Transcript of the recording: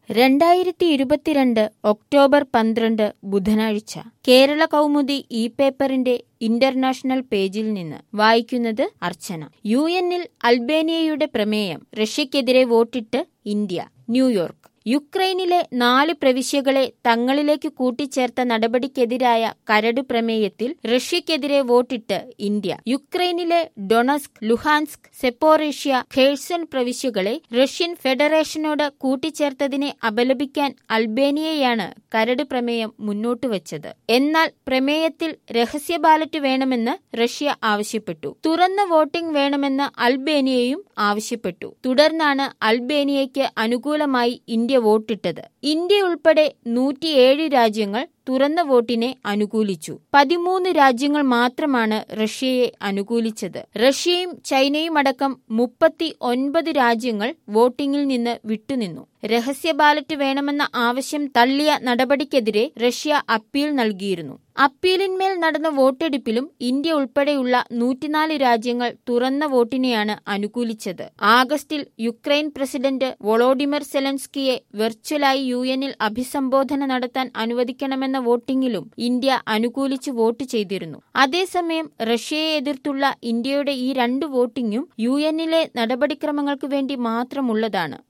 രണ്ടായിരത്തി ഇരുപത്തിരണ്ട് ഒക്ടോബർ പന്ത്രണ്ട് ബുധനാഴ്ച കേരള കൗമുദി ഇ പേപ്പറിന്റെ ഇന്റർനാഷണൽ പേജിൽ നിന്ന് വായിക്കുന്നത് അർച്ചന യു എന്നിൽ അൽബേനിയയുടെ പ്രമേയം റഷ്യക്കെതിരെ വോട്ടിട്ട് ഇന്ത്യ ന്യൂയോർക്ക് യുക്രൈനിലെ നാല് പ്രവിശ്യകളെ തങ്ങളിലേക്ക് കൂട്ടിച്ചേർത്ത നടപടിക്കെതിരായ കരട് പ്രമേയത്തിൽ റഷ്യക്കെതിരെ വോട്ടിട്ട് ഇന്ത്യ യുക്രൈനിലെ ഡൊണസ്ക് ലുഹാൻസ്ക് സെപ്പോറേഷ്യ ഖേഴ്സൺ പ്രവിശ്യകളെ റഷ്യൻ ഫെഡറേഷനോട് കൂട്ടിച്ചേർത്തതിനെ അപലപിക്കാൻ അൽബേനിയയാണ് കരട് പ്രമേയം മുന്നോട്ട് വച്ചത് എന്നാൽ പ്രമേയത്തിൽ രഹസ്യ ബാലറ്റ് വേണമെന്ന് റഷ്യ ആവശ്യപ്പെട്ടു തുറന്ന വോട്ടിംഗ് വേണമെന്ന് അൽബേനിയയും ആവശ്യപ്പെട്ടു തുടർന്നാണ് അൽബേനിയയ്ക്ക് അനുകൂലമായി ഇന്ത്യ വോട്ടിട്ടത് ഇന്ത്യ ഉൾപ്പെടെ നൂറ്റിയേഴ് രാജ്യങ്ങൾ തുറന്ന വോട്ടിനെ അനുകൂലിച്ചു പതിമൂന്ന് രാജ്യങ്ങൾ മാത്രമാണ് റഷ്യയെ അനുകൂലിച്ചത് റഷ്യയും ചൈനയും അടക്കം മുപ്പത്തി ഒൻപത് രാജ്യങ്ങൾ വോട്ടിംഗിൽ നിന്ന് വിട്ടുനിന്നു രഹസ്യ ബാലറ്റ് വേണമെന്ന ആവശ്യം തള്ളിയ നടപടിക്കെതിരെ റഷ്യ അപ്പീൽ നൽകിയിരുന്നു അപ്പീലിന്മേൽ നടന്ന വോട്ടെടുപ്പിലും ഇന്ത്യ ഉൾപ്പെടെയുള്ള നൂറ്റിനാല് രാജ്യങ്ങൾ തുറന്ന വോട്ടിനെയാണ് അനുകൂലിച്ചത് ആഗസ്റ്റിൽ യുക്രൈൻ പ്രസിഡന്റ് വൊളോഡിമിർ സെലൻസ്കിയെ വെർച്വലായി യു എന്നിൽ അഭിസംബോധന നടത്താൻ അനുവദിക്കണമെന്ന വോട്ടിംഗിലും ഇന്ത്യ അനുകൂലിച്ച് വോട്ട് ചെയ്തിരുന്നു അതേസമയം റഷ്യയെ എതിർത്തുള്ള ഇന്ത്യയുടെ ഈ രണ്ട് വോട്ടിംഗും യു എന്നിലെ നടപടിക്രമങ്ങൾക്ക് വേണ്ടി മാത്രമുള്ളതാണ്